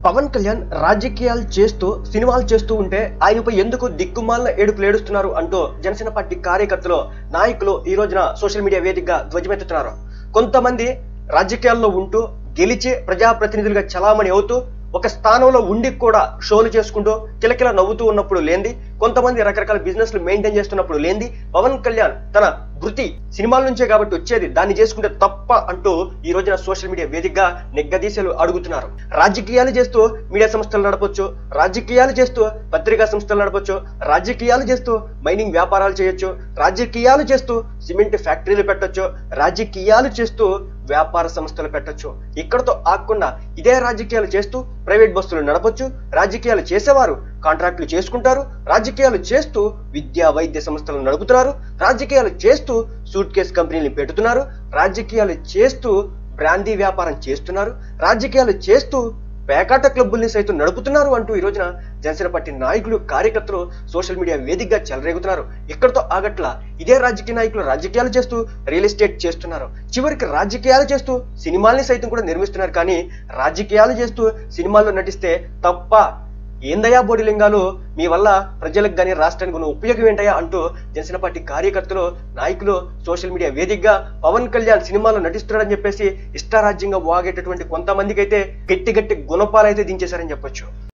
పవన్ కళ్యాణ్ రాజకీయాలు చేస్తూ సినిమాలు చేస్తూ ఉంటే ఆయనపై ఎందుకు దిక్కుమాలిన ఏడుపులు ఏడుస్తున్నారు అంటూ జనసేన పార్టీ కార్యకర్తలు నాయకులు ఈ రోజున సోషల్ మీడియా వేదికగా ధ్వజమెత్తుతున్నారు కొంతమంది రాజకీయాల్లో ఉంటూ గెలిచే ప్రజాప్రతినిధులుగా చలామణి అవుతూ ఒక స్థానంలో ఉండి కూడా షోలు చేసుకుంటూ కిలకిల నవ్వుతూ ఉన్నప్పుడు లేంది కొంతమంది రకరకాల బిజినెస్ లు మెయింటైన్ చేస్తున్నప్పుడు లేంది పవన్ కళ్యాణ్ తన వృత్తి సినిమాల నుంచే కాబట్టి వచ్చేది దాన్ని చేసుకుంటే తప్ప అంటూ ఈ రోజున సోషల్ మీడియా వేదికగా నిగ్గదీశలు అడుగుతున్నారు రాజకీయాలు చేస్తూ మీడియా సంస్థలు నడపొచ్చు రాజకీయాలు చేస్తూ పత్రికా సంస్థలు నడపొచ్చు రాజకీయాలు చేస్తూ మైనింగ్ వ్యాపారాలు చేయొచ్చు రాజకీయాలు చేస్తూ సిమెంట్ ఫ్యాక్టరీలు పెట్టొచ్చు రాజకీయాలు చేస్తూ వ్యాపార సంస్థలు పెట్టొచ్చు ఇక్కడతో ఆగకుండా ఇదే రాజకీయాలు చేస్తూ ప్రైవేట్ బస్సులు నడపొచ్చు రాజకీయాలు చేసేవారు కాంట్రాక్టులు చేసుకుంటారు రాజకీయాలు చేస్తూ విద్యా వైద్య సంస్థలు నడుపుతున్నారు రాజకీయాలు చేస్తూ సూట్ కేస్ కంపెనీలు పెడుతున్నారు రాజకీయాలు చేస్తూ బ్రాందీ వ్యాపారం చేస్తున్నారు రాజకీయాలు చేస్తూ పేకాట క్లబ్బుల్ని సైతం నడుపుతున్నారు అంటూ ఈ రోజున జనసేన పార్టీ నాయకులు కార్యకర్తలు సోషల్ మీడియా వేదికగా చెలరేగుతున్నారు ఇక్కడతో ఆగట్ల ఇదే రాజకీయ నాయకులు రాజకీయాలు చేస్తూ రియల్ ఎస్టేట్ చేస్తున్నారు చివరికి రాజకీయాలు చేస్తూ సినిమాల్ని సైతం కూడా నిర్మిస్తున్నారు కానీ రాజకీయాలు చేస్తూ సినిమాల్లో నటిస్తే తప్ప ఏందయ్యా బోడిలింగాలు మీ వల్ల ప్రజలకు కానీ రాష్ట్రానికి ఉన్న ఉపయోగం ఏంటయ్యా అంటూ జనసేన పార్టీ కార్యకర్తలు నాయకులు సోషల్ మీడియా వేదికగా పవన్ కళ్యాణ్ సినిమాలో నటిస్తున్నాడని చెప్పేసి ఇష్టారాజ్యంగా వాగేటటువంటి కొంతమందికి అయితే గట్టి గట్టి గుణపాలు అయితే దించేశారని చెప్పొచ్చు